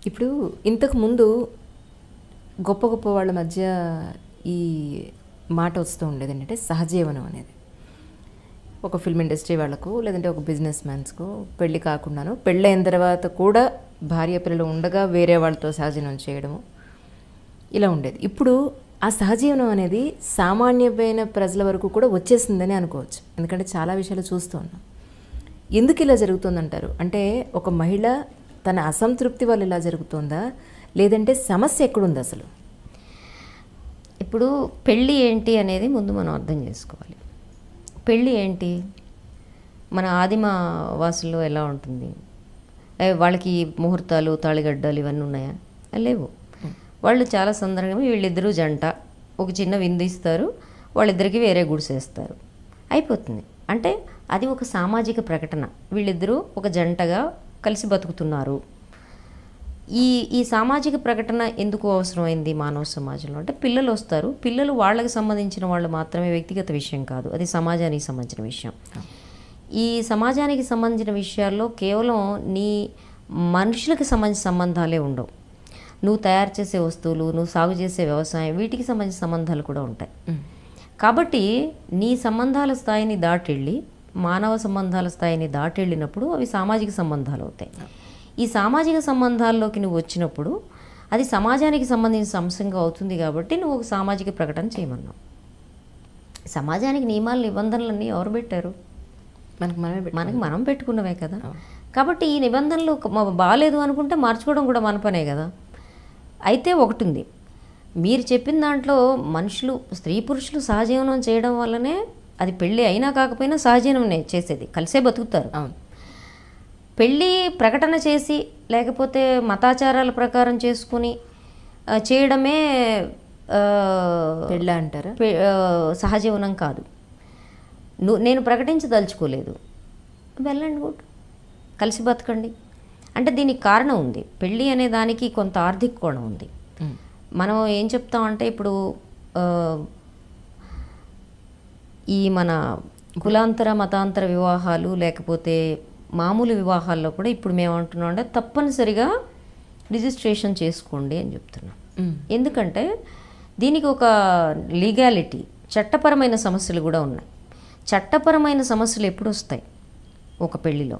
ఇప్పుడు ఇంతకు ముందు గొప్ప గొప్ప వాళ్ళ మధ్య ఈ మాట వస్తూ ఉండేది ఏంటంటే సహజీవనం అనేది ఒక ఫిల్మ్ ఇండస్ట్రీ వాళ్ళకు లేదంటే ఒక బిజినెస్ మ్యాన్స్కు పెళ్ళి కాకుండాను పెళ్ళి అయిన తర్వాత కూడా భార్య పిల్లలు ఉండగా వేరే వాళ్ళతో సహజీవనం చేయడము ఇలా ఉండేది ఇప్పుడు ఆ సహజీవనం అనేది సామాన్యమైన ప్రజల వరకు కూడా వచ్చేసిందని అనుకోవచ్చు ఎందుకంటే చాలా విషయాలు చూస్తూ ఉన్నాం ఎందుకు ఇలా జరుగుతుందంటారు అంటే ఒక మహిళ తన అసంతృప్తి వల్ల ఇలా జరుగుతుందా లేదంటే సమస్య ఎక్కడుంది అసలు ఇప్పుడు పెళ్ళి ఏంటి అనేది ముందు మనం అర్థం చేసుకోవాలి పెళ్ళి ఏంటి మన ఆదిమ వాసుల్లో ఎలా ఉంటుంది ఏ, వాళ్ళకి ముహూర్తాలు తాళిగడ్డలు ఇవన్నీ ఉన్నాయా లేవు వాళ్ళు చాలా సందర్భంగా వీళ్ళిద్దరూ జంట ఒక చిన్న విందు ఇస్తారు వాళ్ళిద్దరికి వేరే గుడిసేస్తారు అయిపోతుంది అంటే అది ఒక సామాజిక ప్రకటన వీళ్ళిద్దరూ ఒక జంటగా కలిసి బతుకుతున్నారు ఈ ఈ సామాజిక ప్రకటన ఎందుకు అవసరమైంది మానవ సమాజంలో అంటే పిల్లలు వస్తారు పిల్లలు వాళ్ళకి సంబంధించిన వాళ్ళు మాత్రమే వ్యక్తిగత విషయం కాదు అది సమాజానికి సంబంధించిన విషయం ఈ సమాజానికి సంబంధించిన విషయాల్లో కేవలం నీ మనుషులకు సంబంధించిన సంబంధాలే ఉండవు నువ్వు తయారు చేసే వస్తువులు నువ్వు సాగు చేసే వ్యవసాయం వీటికి సంబంధించిన సంబంధాలు కూడా ఉంటాయి కాబట్టి నీ సంబంధాల స్థాయిని దాటెళ్ళి మానవ సంబంధాల స్థాయిని దాటెళ్ళినప్పుడు అవి సామాజిక సంబంధాలు అవుతాయి ఈ సామాజిక సంబంధాల్లోకి నువ్వు వచ్చినప్పుడు అది సమాజానికి సంబంధించిన అంశంగా అవుతుంది కాబట్టి నువ్వు ఒక సామాజిక ప్రకటన చేయమన్నావు సమాజానికి నియమాలు నిబంధనలన్నీ ఎవరు పెట్టారు మనకు మనమే పెట్టు- మనకి మనం పెట్టుకున్నవే కదా కాబట్టి ఈ నిబంధనలు ఒక- మ- బాగాలేదు అనుకుంటే మార్చుకోవడం కూడా మన పనే కదా అయితే ఒకటి ఉంది మీరు చెప్పిన దాంట్లో మనుషులు స్త్రీ పురుషులు సహజీవనం చేయడం వల్లనే అది పెళ్ళి అయినా కాకపోయినా సహజీవనమే చేసేది కలిసే బతుకుతారు అవును పెళ్ళి ప్రకటన చేసి లేకపోతే మతాచారాల ప్రకారం చేసుకుని ఆ, చేయడమే ఆ, పెళ్ళ అంటారా పె- ఆ, సహజీవనం కాదు నువ్వు నేను ప్రకటించదలుచుకోలేదు వెళ్ళండి గుడ్ కలిసి బతకండి అంటే దీనికి కారణం ఉంది పెళ్ళి అనే దానికి కొంత ఆర్థిక కోణం ఉంది ఉమ్. మనం ఏం చెప్తామంటే ఇప్పుడు ఆ, ఈ మన కులాంతర మతాంతర వివాహాలు లేకపోతే మామూలు వివాహాల్లో కూడా ఇప్పుడు మేము అంటున్నాం అంటే తప్పనిసరిగా రిజిస్ట్రేషన్ చేసుకోండి అని చెప్తున్నాం ఉమ్. ఎందుకంటే దీనికి ఒక లీగాలిటీ చట్టపరమైన సమస్యలు కూడా ఉన్నాయి చట్టపరమైన సమస్యలు ఎప్పుడు వస్తాయి ఒక పెళ్లిలో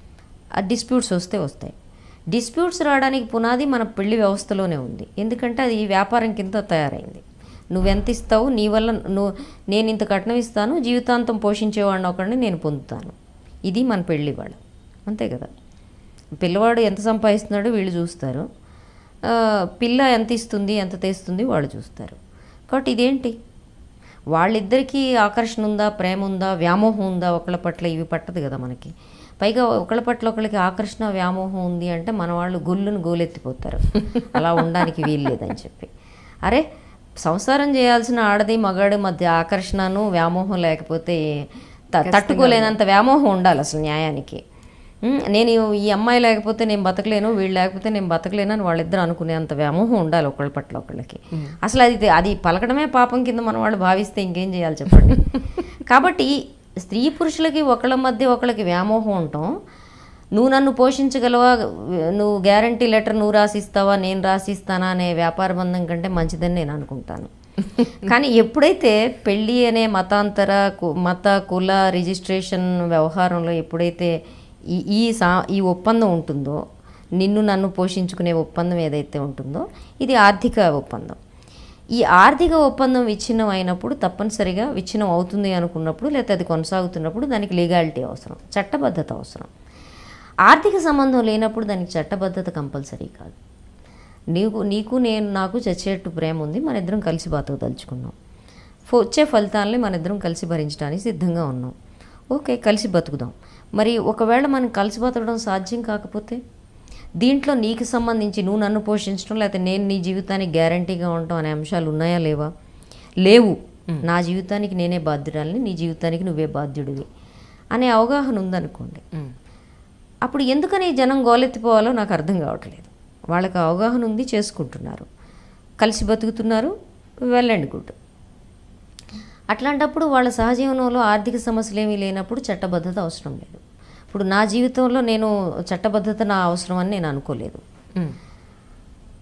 ఆ డిస్ప్యూట్స్ వస్తే వస్తాయి డిస్ప్యూట్స్ రావడానికి పునాది మన పెళ్లి వ్యవస్థలోనే ఉంది ఎందుకంటే అది వ్యాపారం కింద తయారైంది నువ్వెంత ఇస్తావు నీ వల్ల నువ్వు నేను ఇంత కట్నం ఇస్తాను జీవితాంతం పోషించేవాడిని ఒకడిని నేను పొందుతాను ఇది మన పెళ్ళి వాళ్ళు అంతే కదా పిల్లవాడు ఎంత సంపాదిస్తున్నాడో వీళ్ళు చూస్తారు ఆ, పిల్ల ఎంత ఇస్తుంది ఎంత తెస్తుంది వాళ్ళు చూస్తారు కాబట్టి ఇదేంటి వాళ్ళిద్దరికీ ఆకర్షణ ఉందా ప్రేమ ఉందా వ్యామోహం ఉందా ఒకళ్ళ పట్ల ఇవి పట్టదు కదా మనకి పైగా ఒకళ్ళ పట్ల ఒకళ్ళకి ఆకర్షణ వ్యామోహం ఉంది అంటే మన వాళ్ళు గొల్లును గోలెత్తిపోతారు అలా ఉండడానికి వీలు లేదని చెప్పి అరే సంసారం చేయాల్సిన ఆడది మగాడి మధ్య ఆకర్షణను వ్యామోహం లేకపోతే త- తట్టుకోలేనంత వ్యామోహం ఉండాలి అసలు న్యాయానికి ఉమ్, నేను ఈ అమ్మాయి లేకపోతే నేను బతకలేను వీళ్ళు లేకపోతే నేను బతకలేను అని వాళ్ళిద్దరు అనుకునేంత వ్యామోహం ఉండాలి ఒకళ్ళ పట్ల ఒకళ్ళకి అసలు అది అది పలకడమే పాపం కింద మన వాళ్ళు భావిస్తే ఇంకేం చేయాలి చెప్పండి కాబట్టి స్త్రీ పురుషులకి ఒకళ్ళ మధ్య ఒకళ్ళకి వ్యామోహం ఉండటం నువ్వు నన్ను పోషించగలవా నువ్వు గ్యారంటీ లెటర్ నువ్వు రాసిస్తావా నేను రాసిస్తానా అనే వ్యాపార బంధం కంటే మంచిదని నేను అనుకుంటాను కానీ ఎప్పుడైతే పెళ్ళి అనే మతాంతర కు- మత కుల రిజిస్ట్రేషన్ వ్యవహారంలో ఎప్పుడైతే ఈ ఈ సా ఈ ఒప్పందం ఉంటుందో నిన్ను నన్ను పోషించుకునే ఒప్పందం ఏదైతే ఉంటుందో ఇది ఆర్థిక ఒప్పందం ఈ ఆర్థిక ఒప్పందం విచ్ఛిన్నం అయినప్పుడు తప్పనిసరిగా విచ్ఛిన్నం అవుతుంది అనుకున్నప్పుడు లేకపోతే అది కొనసాగుతున్నప్పుడు దానికి లీగాలిటీ అవసరం చట్టబద్ధత అవసరం ఆర్థిక సంబంధం లేనప్పుడు దానికి చట్టబద్ధత కంపల్సరీ కాదు నీకు నీకు నేను నాకు చచ్చేట్టు ప్రేమ ఉంది మన ఇద్దరం కలిసి బతకదలుచుకున్నాం ఫో- వచ్చే ఫలితాలని మన ఇద్దరం కలిసి భరించడానికి సిద్ధంగా ఉన్నాం ఓకే కలిసి బతుకుదాం మరి ఒకవేళ మనం కలిసి బతకడం సాధ్యం కాకపోతే దీంట్లో నీకు సంబంధించి నువ్వు నన్ను పోషించడం లేకపోతే నేను నీ జీవితానికి గ్యారంటీగా ఉండటం అనే అంశాలు ఉన్నాయా లేవా లేవు నా జీవితానికి నేనే బాధ్యురాలని నీ జీవితానికి నువ్వే బాధ్యుడివి అనే అవగాహన ఉందనుకోండి ఉమ్. అప్పుడు ఎందుకని ఈ జనం గోలెత్తిపోవాలో నాకు అర్థం కావట్లేదు వాళ్ళకి అవగాహన ఉంది చేసుకుంటున్నారు కలిసి బతుకుతున్నారు వెళ్ళండి గుడ్ అట్లాంటప్పుడు వాళ్ళ సహజీవనంలో ఆర్థిక సమస్యలు ఏమీ లేనప్పుడు చట్టబద్ధత అవసరం లేదు ఇప్పుడు నా జీవితంలో నేను చట్టబద్ధత నా అవసరం అని నేను అనుకోలేదు ఉమ్.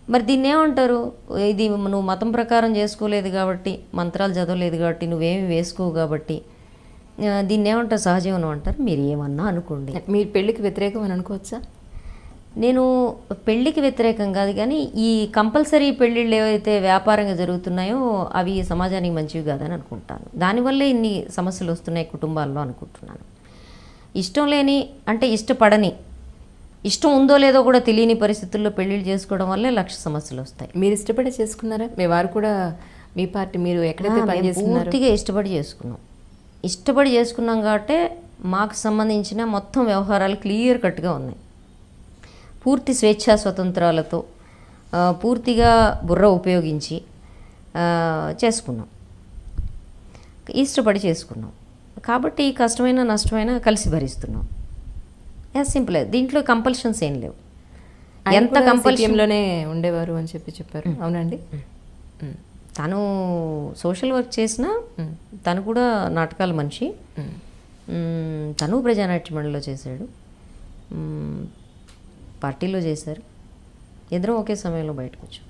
మరి దీన్ని ఏమంటారు ఇది నువ్వు మతం ప్రకారం చేసుకోలేదు కాబట్టి మంత్రాలు చదవలేదు కాబట్టి నువ్వేమి వేసుకోవు కాబట్టి ఆ, దీన్ని ఏమంటారు సహజీవనం అంటారు మీరు ఏమన్నా అనుకోండి మీరు పెళ్ళికి వ్యతిరేకం అని అనుకోవచ్చా నేను పెళ్ళికి వ్యతిరేకం కాదు కానీ ఈ కంపల్సరీ పెళ్ళిళ్ళు ఏవైతే వ్యాపారంగా జరుగుతున్నాయో అవి సమాజానికి మంచివి కాదని అనుకుంటాను దానివల్లే ఇన్ని సమస్యలు వస్తున్నాయి కుటుంబాల్లో అనుకుంటున్నాను ఇష్టం లేని అంటే ఇష్టపడని ఇష్టం ఉందో లేదో కూడా తెలియని పరిస్థితుల్లో పెళ్ళిళ్ళు చేసుకోవడం వల్లే లక్ష సమస్యలు వస్తాయి మీరు ఇష్టపడే చేసుకున్నారా మీ వారు కూడా మీ పార్టీ మీరు ఎక్కడైతే ఆ, మేము పనిచేస్తున్నారో పూర్తిగా ఇష్టపడి చేసుకున్నాం ఇష్టపడి చేసుకున్నాం కాబట్టి మాకు సంబంధించిన మొత్తం వ్యవహారాలు క్లియర్ కట్గా ఉన్నాయి పూర్తి స్వేచ్ఛా స్వతంత్రాలతో ఆ, పూర్తిగా బుర్ర ఉపయోగించి ఆ, చేసుకున్నాం ఇష్టపడి చేసుకున్నాం కాబట్టి కష్టమైన నష్టమైన కలిసి భరిస్తున్నాం యాజ్ సింపుల్ దీంట్లో కంపల్షన్స్ ఏం లేవు ఆయన ఎంత కూడా కంపల్షన్ CPM లోనే ఉండేవారు అని చెప్పి చెప్పారు అవునండి మ్మ్. తను సోషల్ వర్క్ చేసినా మ్మ్. తను కూడా నాటకాల మనిషి మ్మ్. మ్మ్, తను ప్రజానాట్య మండలిలో చేశాడు మ్మ్, పార్టీలో చేశారు ఇద్దరం ఒకే సమయంలో బయటకు వచ్చాం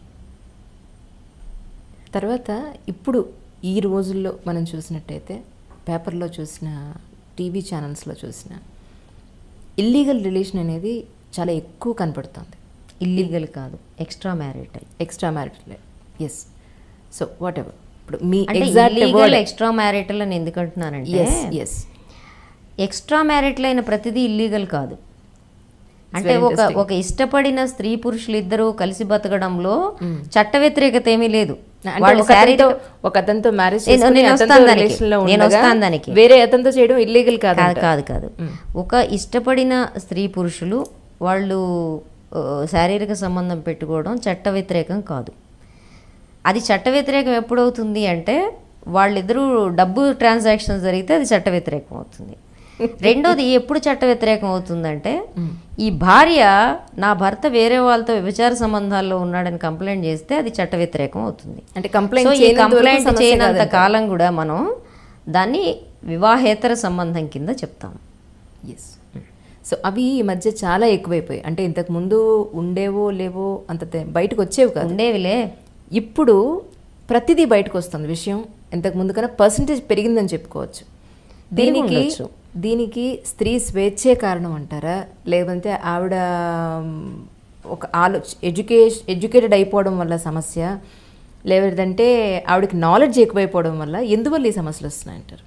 తర్వాత ఇప్పుడు ఈ రోజుల్లో మనం చూసినట్టయితే పేపర్లో చూసిన టీవీ ఛానల్స్లో చూసిన ఇల్లీగల్ రిలేషన్ అనేది చాలా ఎక్కువ కనపడుతుంది ఇల్లీగల్ కాదు extra marital extra marital yes so whatever ఇప్పుడు మీ అంటే ఎగ్జాక్ట్ ఇల్లీగల్ ఎక్స్ట్రా మ్యారిటల్ అని ఎందుకు అంటున్నానంటే ఎస్ ఎస్ ఎక్స్ట్రా మ్యారిటల్ అయిన ప్రతిదీ ఇల్లీగల్ కాదు అంటే very ఒక interesting. ఒక ఇష్టపడిన స్త్రీ పురుషులు ఇద్దరు కలిసి బతకడంలో చట్ట వ్యతిరేకత ఏమీ లేదు అంటే వాళ్ళు ఒక శారీరక అతనితో ఒక అతనితో మ్యారేజ్ నేను- చేసుకుని నేను అతనితో వస్తాను దానికి. relation లో నేను ఉండగా వస్తాను దానికి. వేరే అతనితో చేయడం ఇల్లీగల్ కాదు కాదు కాదు కాదు ఒక ఇష్టపడిన స్త్రీ పురుషులు వాళ్ళు ఆ, శారీరక సంబంధం పెట్టుకోవడం చట్ట వ్యతిరేకం కాదు అది చట్ట వ్యతిరేకం ఎప్పుడవుతుంది అంటే వాళ్ళిద్దరూ డబ్బు ట్రాన్సాక్షన్ జరిగితే అది చట్ట వ్యతిరేకం అవుతుంది రెండోది ఎప్పుడు చట్ట వ్యతిరేకం అవుతుందంటే ఈ భార్య నా భర్త వేరే వాళ్ళతో వ్యభిచార సంబంధాల్లో ఉన్నాడని కంప్లైంట్ చేస్తే అది చట్ట వ్యతిరేకం అవుతుంది అంటే కంప్లైంట్ సో ఈ కంప్లైంట్ చేయనంత కాలం కూడా మనం దాన్ని వివాహేతర సంబంధం కింద చెప్తాం ఎస్ సో అవి ఈ మధ్య చాలా ఎక్కువైపోయాయి అంటే ఇంతకు ముందు ఉండేవో లేవో అంత తె- బయటకు వచ్చేవి కాదు ఉండేవిలే ఇప్పుడు ప్రతిదీ బయటకు వస్తుంది విషయం ఇంతకు ముందు కన్నా పర్సంటేజ్ పెరిగిందని చెప్పుకోవచ్చు దీనికి ఉండొచ్చు. దీనికి స్త్రీ స్వేచ్ఛే కారణం అంటారా లేదంటే ఆవిడ మ్, ఒక ఆలోచ ఎడ్యుకేషన్ ఎడ్యుకేటెడ్ అయిపోవడం వల్ల సమస్య లేదంటే ఆవిడకి నాలెడ్జ్ ఎక్కువైపోవడం వల్ల ఎందువల్ల ఈ సమస్యలు వస్తున్నాయంటారు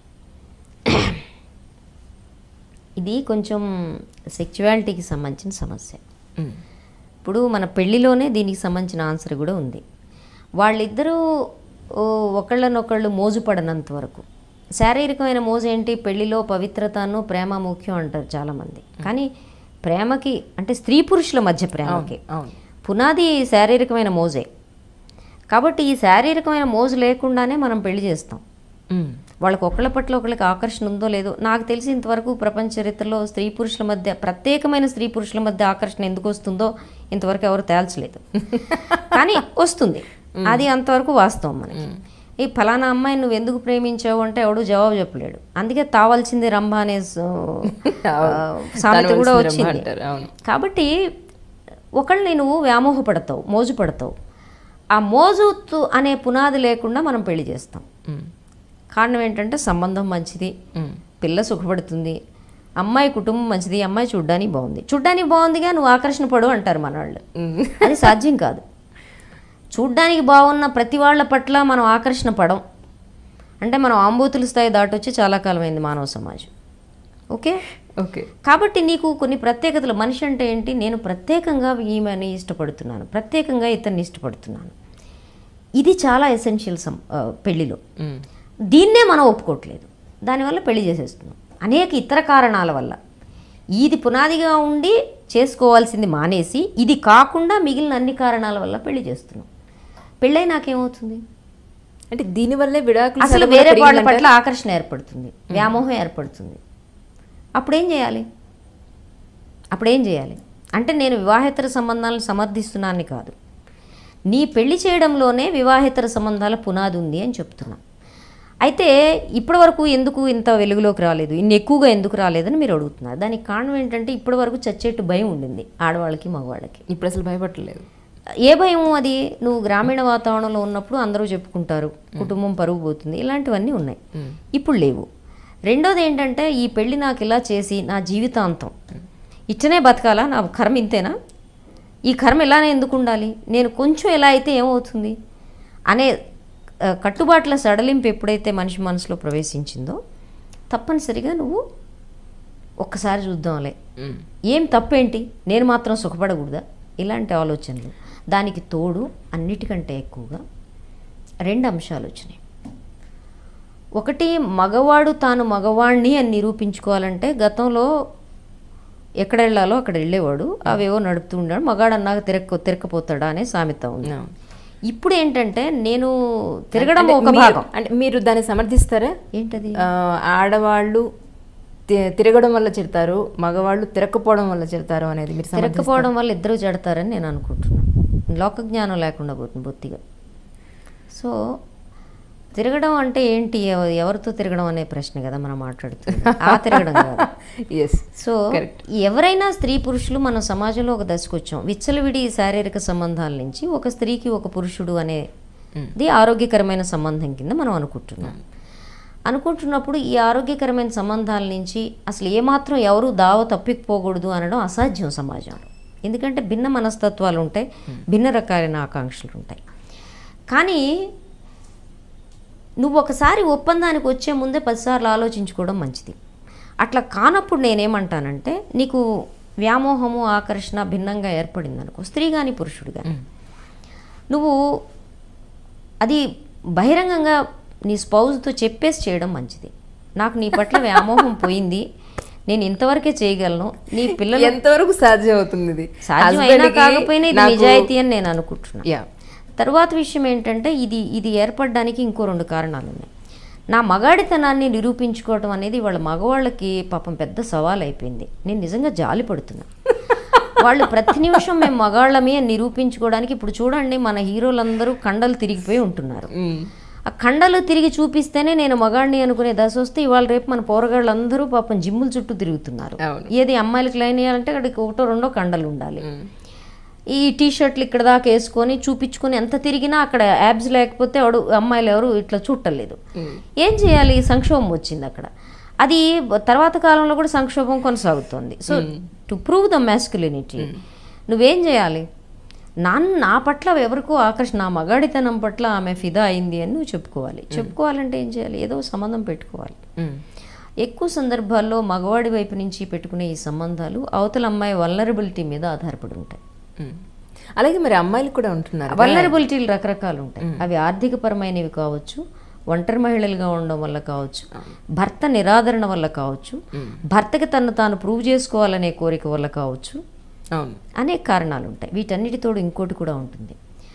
ఇది కొంచెం సెక్చువాలిటీకి సంబంధించిన సమస్య ఇప్పుడు మన పెళ్లిలోనే దీనికి సంబంధించిన ఆన్సర్ కూడా ఉంది వాళ్ళిద్దరూ ఓ, ఒకళ్ళనొకళ్ళు మోజుపడనంత వరకు శారీరకమైన మోజు ఏంటి పెళ్లిలో పవిత్రతను ప్రేమ ముఖ్యం అంటారు చాలామంది కానీ ప్రేమకి అంటే స్త్రీ పురుషుల మధ్య ప్రేమకి అవును పునాది శారీరకమైన మోజే కాబట్టి ఈ శారీరకమైన మోజు లేకుండానే మనం పెళ్లి చేస్తాం మ్. వాళ్ళకి ఒకళ్ళ పట్ల ఒకళ్ళకి ఆకర్షణ ఉందో లేదో నాకు తెలిసి ఇంతవరకు ప్రపంచ చరిత్రలో స్త్రీ పురుషుల మధ్య ప్రత్యేకమైన స్త్రీ పురుషుల మధ్య ఆకర్షణ ఎందుకు వస్తుందో ఇంతవరకు ఎవరు తేల్చలేదు కానీ వస్తుంది అది అంతవరకు వాస్తవం మనకి ఈ ఫలానా అమ్మాయి నువ్వు ఎందుకు ప్రేమించావు అంటే ఎవడు జవాబు చెప్పలేడు అందుకే తావాల్సింది రంభ అనే స- ఆ, సామెత కూడా తనవలసింది వచ్చింది రంభ అంటారు, అవును. కాబట్టి ఒకళ్ళని నువ్వు వ్యామోహపడతావు మోజు పడతావు ఆ మోజు అనే పునాది లేకుండా మనం పెళ్లి చేస్తాం మ్. కారణం ఏంటంటే సంబంధం మంచిది మ్. పిల్ల సుఖపడుతుంది అమ్మాయి కుటుంబం మంచిది అమ్మాయి చూడ్డానికి బాగుంది చూడ్డానికి బాగుందిగా నువ్వు ఆకర్షణ పడు అంటారు మన వాళ్ళు మ్. అది సాధ్యం కాదు చూడ్డానికి బాగున్న ప్రతి వాళ్ళ పట్ల మనం ఆకర్షణ పడం అంటే మనం ఆంబూతుల స్థాయి దాటొచ్చి చాలా కాలమైంది మానవ సమాజం ఓకే ఓకే కాబట్టి నీకు కొన్ని ప్రత్యేకతలు మనిషి అంటే ఏంటి నేను ప్రత్యేకంగా ఈమెని ఇష్టపడుతున్నాను ప్రత్యేకంగా ఇతన్ని ఇష్టపడుతున్నాను ఇది చాలా ఎసెన్షియల్ సం ఆ, పెళ్లిలో మ్. దీన్నే మనం ఒప్పుకోవట్లేదు దానివల్ల పెళ్లి చేసేస్తున్నాం అనేక ఇతర కారణాల వల్ల ఇది పునాదిగా ఉండి చేసుకోవాల్సింది మానేసి ఇది కాకుండా మిగిలిన అన్ని కారణాల వల్ల పెళ్లి చేస్తున్నాం పెళ్ళై నాకేమవుతుంది అంటే దీనివల్లే విడాకులు అసలు శాతం వేరే కూడా వాళ్ళ పెరిగిందంటారా? పట్ల ఆకర్షణ ఏర్పడుతుంది వ్యామోహం ఏర్పడుతుంది అప్పుడేం చేయాలి అప్పుడేం చేయాలి అంటే నేను వివాహేతర సంబంధాలను సమర్థిస్తున్నానని కాదు నీ పెళ్లి చేయడంలోనే వివాహేతర సంబంధాల పునాది ఉంది అని చెప్తున్నా అయితే ఇప్పటి వరకు ఎందుకు ఇంత వెలుగులోకి రాలేదు ఇన్ని ఎక్కువగా ఎందుకు రాలేదని మీరు అడుగుతున్నారు దానికి కారణం ఏంటంటే ఇప్పటి వరకు చచ్చేట్టు భయం ఉండింది ఆడవాళ్ళకి మగవాళ్ళకి ఇప్పుడు అసలు భయపడలేదు ఏ భయం అది నువ్వు గ్రామీణ వాతావరణంలో ఉన్నప్పుడు అందరూ చెప్పుకుంటారు కుటుంబం పరుగు పోతుంది ఇలాంటివన్నీ ఉన్నాయి ఇప్పుడు లేవు రెండోది ఏంటంటే ఈ పెళ్లి నాకు ఇలా చేసి నా జీవితాంతం ఇచ్చనే బతకాలా నా కర్మ ఇంతేనా ఈ కర్మ ఇలానే ఎందుకు ఉండాలి నేను కొంచెం ఎలా అయితే ఏమవుతుంది అనే ఆ, కట్టుబాట్ల సడలింపు ఎప్పుడైతే మనిషి మనసులో ప్రవేశించిందో తప్పనిసరిగా నువ్వు ఒక్కసారి చూద్దాంలే మ్మ్. ఏం తప్పేంటి నేను మాత్రం సుఖపడకూడదా ఇలాంటి ఆలోచనలు దానికి తోడు అన్నిటికంటే ఎక్కువగా రెండు అంశాలు వచ్చినాయి ఒకటి మగవాడు తాను మగవాణ్ణి అని నిరూపించుకోవాలంటే గతంలో ఎక్కడ వెళ్ళాలో అక్కడ వెళ్ళేవాడు అవేవో నడుపుతూ ఉన్నాడు మగాడు అన్నాక తిరక్క తిరక్కపోతాడా అనే సామెత ఉంది No. ఇప్పుడు ఏంటంటే నేను తిరగడం అంటే ఒక మీరు- భాగం అంటే మీరు దాన్ని సమర్థిస్తారా ఏంటది ఆ, ఆడవాళ్ళు తి- తిరగడం వల్ల చెడతారు మగవాళ్ళు తిరగకపోవడం వల్ల చెడతారు అనేది మీరు సమర్థిస్తారా? తిరగకపోవడం వల్ల ఇద్దరు జడతారని నేను అనుకుంటున్నాను లోక జ్ఞానం లేకుండా పోతుంది బొత్తిగా సో తిరగడం అంటే ఏంటి ఎవ- ఎవరితో తిరగడం అనే ప్రశ్న కదా మనం మాట్లాడుతుంది ఆ తిరగడం కాదు ఎస్ సో ఎవరైనా స్త్రీ పురుషులు మన సమాజంలో ఒక దశకు వచ్చాం విచ్చలవిడి శారీరక సంబంధాల నుంచి ఒక స్త్రీకి ఒక పురుషుడు అనేది ఆరోగ్యకరమైన సంబంధం కింద మనం అనుకుంటున్నాం అనుకుంటున్నప్పుడు ఈ ఆరోగ్యకరమైన సంబంధాల నుంచి అసలు ఏమాత్రం ఎవరు దావ తప్పిపోకూడదు అనడం అసాధ్యం సమాజంలో ఎందుకంటే భిన్న మనస్తత్వాలు ఉంటాయి భిన్న రకాలైన ఆకాంక్షలు ఉంటాయి కానీ నువ్వు ఒకసారి ఒప్పందానికి వచ్చే ముందే పదిసార్లు ఆలోచించుకోవడం మంచిది అట్లా కానప్పుడు నేనేమంటానంటే నీకు వ్యామోహము ఆకర్షణ భిన్నంగా ఏర్పడింది అనుకో స్త్రీ కానీ పురుషుడు కానీ నువ్వు అది బహిరంగంగా నీ స్పౌజ్తో చెప్పేసి చేయడం మంచిది నాకు నీ పట్ల వ్యామోహం పోయింది నేను ఇంతవరకే చేయగలను నీ పిల్లలు ఎంతవరకు సాధ్యం అవుతుంది ఇది సాధ్యం అయినా Husband కి కాకపోయినా ఇది నాకు- నిజాయితీ అని నేను అనుకుంటున్నా యా తర్వాత విషయం ఏంటంటే ఇది ఇది ఏర్పడడానికి ఇంకో రెండు కారణాలు ఉన్నాయి నా మగాడితనాన్ని నిరూపించుకోవడం అనేది వాళ్ళ మగవాళ్ళకి పాపం పెద్ద సవాల్ అయిపోయింది నేను నిజంగా జాలి పడుతున్నా వాళ్ళు ప్రతి నిమిషం మేము మగాళ్ళమే అని నిరూపించుకోవడానికి ఇప్పుడు చూడండి మన హీరోలందరూ కండలు తిరిగిపోయి ఉంటున్నారు మ్మ్. ఆ కండలు తిరిగి చూపిస్తేనే నేను మగాడిని అనుకునే దశ వస్తే ఇవాళ రేపు మన పోరగాళ్ళందరూ పాపం జిమ్ముల చుట్టూ తిరుగుతున్నారు అవును. ఏది అమ్మాయిలకి లైన్ వేయాలంటే అక్కడికి ఒకటో రెండో కండలు ఉండాలి మ్మ్. ఈ టీ షర్ట్లు ఇక్కడ దాకా వేసుకొని చూపించుకొని ఎంత తిరిగినా అక్కడ యాబ్స్ లేకపోతే వాడు అమ్మాయిలు ఎవరు ఇట్లా చూడలేదు ఏం చేయాలి సంక్షోభం వచ్చింది అక్కడ అది తర్వాత కాలంలో కూడా సంక్షోభం కొనసాగుతోంది so to prove the masculinity నువ్వేం చేయాలి నాన్న నా పట్ల ఎవరికో ఆకర్షణ నా మగాడితనం పట్ల ఆమె ఫిదా అయింది అని నువ్వు చెప్పుకోవాలి చెప్పుకోవాలంటే ఏం చేయాలి ఏదో సంబంధం పెట్టుకోవాలి మ్మ్. ఎక్కువ సందర్భాల్లో మగవాడి వైపు నుంచి పెట్టుకునే ఈ సంబంధాలు అవతల అమ్మాయి వల్నరబిలిటీ మీద ఆధారపడి ఉంటాయి మ్మ్. అలాగే మరి అమ్మాయిలు కూడా ఉంటున్నారు వల్నరబిలిటీలు రకరకాలు ఉంటాయి అవి ఆర్థికపరమైనవి కావచ్చు ఒంటరి మహిళలుగా ఉండడం వల్ల కావచ్చు భర్త నిరాదరణ వల్ల కావచ్చు భర్తకి తను తాను ప్రూవ్ చేసుకోవాలనే కోరిక వల్ల కావచ్చు అవును అనేక కారణాలు ఉంటాయి వీటన్నిటితోడు ఇంకోటి కూడా ఉంటుంది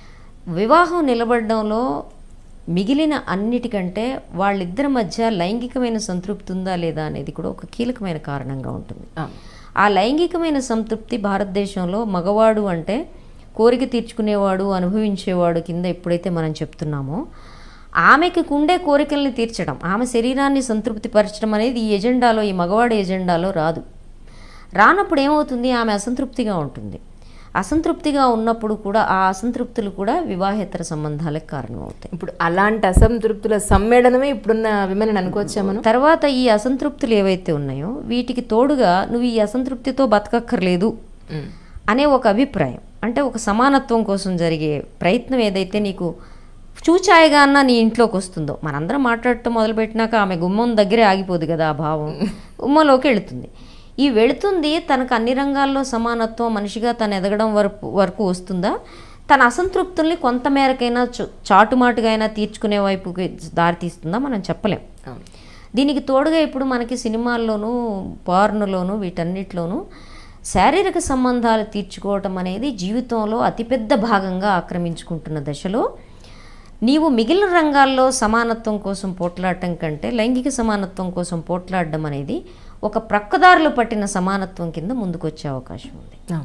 వివాహం నిలబడడంలో మిగిలిన అన్నిటికంటే వాళ్ళిద్దరి మధ్య లైంగికమైన సంతృప్తి ఉందా లేదా అనేది కూడా ఒక కీలకమైన కారణంగా ఉంటుంది అవును ఆ లైంగికమైన సంతృప్తి భారతదేశంలో మగవాడు అంటే కోరిక తీర్చుకునేవాడు అనుభవించేవాడు కింద ఎప్పుడైతే మనం చెప్తున్నామో ఆమెకి ఉండే కోరికల్ని తీర్చడం ఆమె శరీరాన్ని సంతృప్తి పరచడం అనేది ఈ ఎజెండాలో ఈ మగవాడి ఎజెండాలో రాదు రానప్పుడు ఏమవుతుంది ఆమె అసంతృప్తిగా ఉంటుంది అసంతృప్తిగా ఉన్నప్పుడు కూడా ఆ అసంతృప్తులు కూడా వివాహేతర సంబంధాలకు కారణమవుతాయి ఇప్పుడు అలాంటి అసంతృప్తుల సమ్మేళనమే ఇప్పుడున్న విమెన్ అనుకోవచ్చా మనం తర్వాత ఈ అసంతృప్తులు ఏవైతే ఉన్నాయో వీటికి తోడుగా నువ్వు ఈ అసంతృప్తితో బతకక్కర్లేదు మ్మ్. అనే ఒక అభిప్రాయం అంటే ఒక సమానత్వం కోసం జరిగే ప్రయత్నం ఏదైతే నీకు చూచాయిగా అన్న నీ ఇంట్లోకి వస్తుందో మనందరం మాట్లాడటం మొదలుపెట్టినాక ఆమె గుమ్మం దగ్గరే ఆగిపోదు కదా ఆ భావం గుమ్మంలోకి వెళుతుంది ఈ వెళుతుంది తనకు అన్ని రంగాల్లో సమానత్వం మనిషిగా తను ఎదగడం వరకు వరకు వస్తుందా తన అసంతృప్తుల్ని కొంతమేరకైనా చు- చాటుమాటుగా అయినా తీర్చుకునే వైపుకి దారితీస్తుందా మనం చెప్పలేం అవును దీనికి తోడుగా ఇప్పుడు మనకి సినిమాల్లోనూ పార్నులోనూ వీటన్నిటిలోనూ శారీరక సంబంధాలు తీర్చుకోవటం అనేది జీవితంలో అతిపెద్ద భాగంగా ఆక్రమించుకుంటున్న దశలో నీవు మిగిలిన రంగాల్లో సమానత్వం కోసం పోట్లాడటం కంటే లైంగిక సమానత్వం కోసం పోట్లాడడం అనేది ఒక ప్రక్కదారులు పట్టిన సమానత్వం కింద ముందుకొచ్చే అవకాశం ఉంది అవును